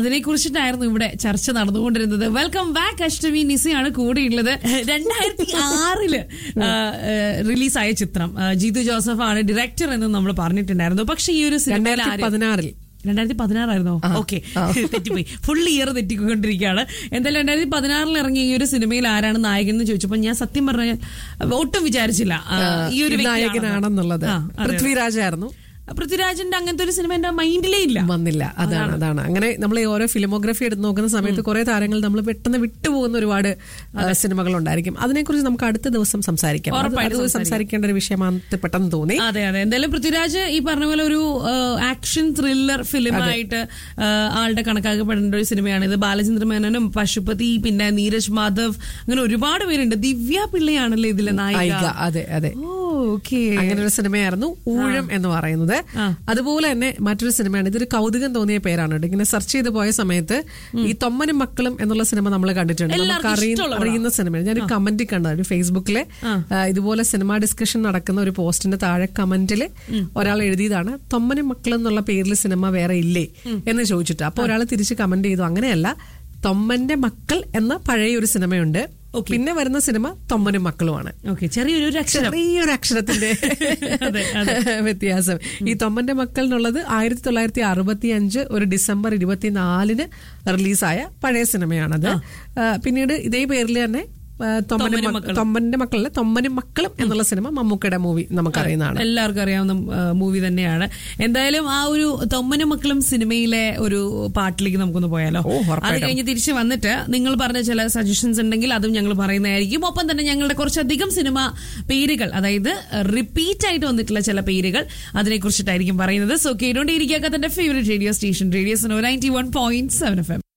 അതിനെ കുറിച്ചിട്ടായിരുന്നു ഇവിടെ ചർച്ച നടന്നുകൊണ്ടിരുന്നത് വെൽക്കം ബാക്ക് അഷ്ടമി നിസയാണ് കൂടെയുള്ളത് രണ്ടായിരത്തി ആറില് റിലീസായ ചിത്രം ആ, ജീതു ജോസഫ് ആണ് ഡയറക്ടർ എന്ന് നമ്മൾ പറഞ്ഞിട്ടുണ്ടായിരുന്നു പക്ഷെ ഈ ഒരു സിനിമയിൽ രണ്ടായിരത്തി ആര് പതിനാറിൽ രണ്ടായിരത്തി പതിനാറായിരുന്നോ ഓക്കെ തെറ്റിപ്പോയി ഫുൾ ഇയർ തെറ്റിക്കൊണ്ടിരിക്കുകയാണ് എന്തായാലും രണ്ടായിരത്തി പതിനാറിൽ ഇറങ്ങിയ ഈ ഒരു സിനിമയിൽ ആരാണ് നായകൻ എന്ന് ചോദിച്ചപ്പോൾ ഞാൻ സത്യം പറഞ്ഞാൽ ഒട്ടും വിചാരിച്ചില്ല ആ, ഈ ഒരു വ്യക്തിയാണെന്ന്. നായകനാണെന്നുള്ളത് ആ, അതെ, അതെ. പൃഥ്വിരാജായിരുന്നു പൃഥ്വിരാജിന്റെ അങ്ങനത്തെ ഒരു സിനിമ എന്റെ മൈൻഡിലേ ഇല്ല വന്നില്ല അതാണ് അതാണ് അങ്ങനെ നമ്മൾ ഈ ഓരോ ഫിലിമോഗ്രഫി എടുത്ത് നോക്കുന്ന സമയത്ത് കുറെ താരങ്ങൾ നമ്മൾ പെട്ടെന്ന് വിട്ടുപോകുന്ന ഒരുപാട് സിനിമകൾ ഉണ്ടായിരിക്കും അതിനെക്കുറിച്ച് നമുക്ക് അടുത്ത ദിവസം സംസാരിക്കാം അത് ഉറപ്പായിട്ടും അത് സംസാരിക്കേണ്ട ഒരു വിഷയമാണ് പെട്ടെന്ന് തോന്നി അതെ അതെ എന്തായാലും പൃഥ്വിരാജ് ഈ പറഞ്ഞ പോലെ ഒരു ആക്ഷൻ ത്രില്ലർ ഫിലിമായിട്ട് ആളുടെ കണക്കാക്കപ്പെടേണ്ട ഒരു സിനിമയാണ് ഇത് ബാലചന്ദ്ര മേനോനും പശുപതി പിന്നെ നീരജ് മാധവ് അങ്ങനെ ഒരുപാട് പേരുണ്ട് ദിവ്യ പിള്ളയാണല്ലേ ഇതിലെ ഐക നായിക അതെ അതെ ഓ ഓക്കെ അങ്ങനെ ഒരു സിനിമയായിരുന്നു ഊഴം എന്ന് പറയുന്നത് അതുപോലെ തന്നെ മറ്റൊരു സിനിമയാണ് ഇതൊരു കൗതുകം തോന്നിയ പേരാണ് കേട്ടോ. ഇങ്ങനെ സെർച്ച് ചെയ്ത് പോയ സമയത്ത് ഈ തൊമ്മനും മക്കളും എന്നുള്ള സിനിമ നമ്മൾ കണ്ടിട്ടുണ്ട് നമുക്ക് എല്ലാവർക്കും അറിയുന്ന ഇഷ്ടമുള്ള അറിയുന്ന സിനിമ ഞാൻ കമന്റ് കണ്ട ഒരു ഫേസ്ബുക്കിലെ ആ, ഇതുപോലെ സിനിമ ഡിസ്കഷൻ നടക്കുന്ന ഒരു പോസ്റ്റിന്റെ താഴെ കമന്റിൽ ഒരാൾ എഴുതിയതാണ് തൊമ്മനും മക്കൾ എന്നുള്ള പേരിൽ സിനിമ വേറെ ഇല്ലേ എന്ന് ചോദിച്ചിട്ട് അപ്പൊ ഒരാൾ തിരിച്ച് കമന്റ് ചെയ്തു അങ്ങനെയല്ല തൊമ്മന്റെ മക്കൾ എന്ന പഴയ ഒരു സിനിമയുണ്ട് പിന്നെ വരുന്ന സിനിമ തൊമ്മനും മക്കളുമാണ് ഓക്കെ ചെറിയൊരു ഒരു അക്ഷരം ചെറിയൊരു അക്ഷരത്തിന്റെ അതെ, വ്യത്യാസം ഈ തൊമ്മന്റെ മക്കൾ എന്നുള്ളത് ആയിരത്തി തൊള്ളായിരത്തി അറുപത്തി അഞ്ച് ഒരു ഡിസംബർ ഇരുപത്തിനാലിന് റിലീസായ പഴയ സിനിമയാണത് ആ, പിന്നീട് ഇതേ പേരിൽ തന്നെ ആ, തൊമ്മനും മക്ക- തൊമ്മന്റെ മക്കളല്ല തൊമ്മനും മക്കളും എന്നുള്ള സിനിമ മമ്മൂക്കയുടെ മൂവി നമുക്കറിയുന്നതാണ് എല്ലാവർക്കും അറിയാവുന്ന മൂവി തന്നെയാണ് എന്തായാലും ആ ഒരു തൊമ്മനും മക്കളും സിനിമയിലെ ഒരു പാട്ടിലേക്ക് നമുക്കൊന്ന് പോയാലോ ഓ, ഉറപ്പായിട്ടും. അത് കഴിഞ്ഞ് തിരിച്ച് വന്നിട്ട് നിങ്ങൾ പറഞ്ഞ ചില സജഷൻസ് ഉണ്ടെങ്കിൽ അതും ഞങ്ങൾ പറയുന്നതായിരിക്കും ഒപ്പം തന്നെ ഞങ്ങളുടെ കുറച്ചധികം സിനിമ പേരുകൾ അതായത് റിപ്പീറ്റ് ആയിട്ട് വന്നിട്ടുള്ള ചില പേരുകൾ അതിനെ കുറിച്ചിട്ടായിരിക്കും പറയുന്നത് സോ കേട്ടോണ്ടിരിക്കുക തന്റെ favourite radio station radio ninety one point seven F M